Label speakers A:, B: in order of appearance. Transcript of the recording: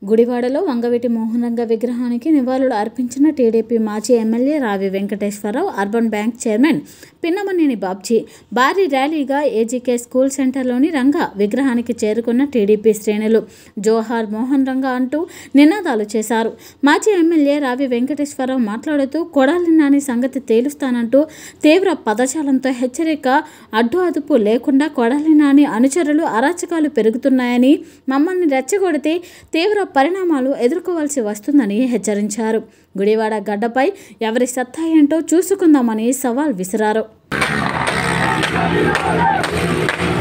A: గుడివాడలో వంగవీటి మోహనంగ విగ్రహానికి నివాళులు అర్పించిన టీడీపీ మాజీ MLA Ravi Venkateswara Rao urban bank chairman Pinnamaneni Babji భారీ ర్యాలీగా ఏజీకే స్కూల్ సెంటర్లోని రంగా విగ్రహానికి చేరుకున్న టీడీపీ శ్రేణులు జోహార్ మోహన్ రంగా అంటూ నినాదాలు చేశారు మాజీ ఎమ్మెల్యే రావి వెంకటేశ్వరరావు మాట్లాడుతూ కొడాలి నాని సంగతి తేలుస్తానంటూ తీవ్ర పదజాలంతో హెచ్చరిక అడ్డు అదుపు లేకుండా కొడాలి నాని అనుచరులు అరాచకాలు పెరుగుతున్నాయని మమ్మల్ని రెచ్చగొడితే తీవ్ర పరిణామాలు ఎదుర్కోవాల్సి వస్తుందని హెచ్చరించారు గుడివాడ గడ్డపై ఎవరి సత్తా ఏంటో చూసుకుందామని సవాల్ విసిరారు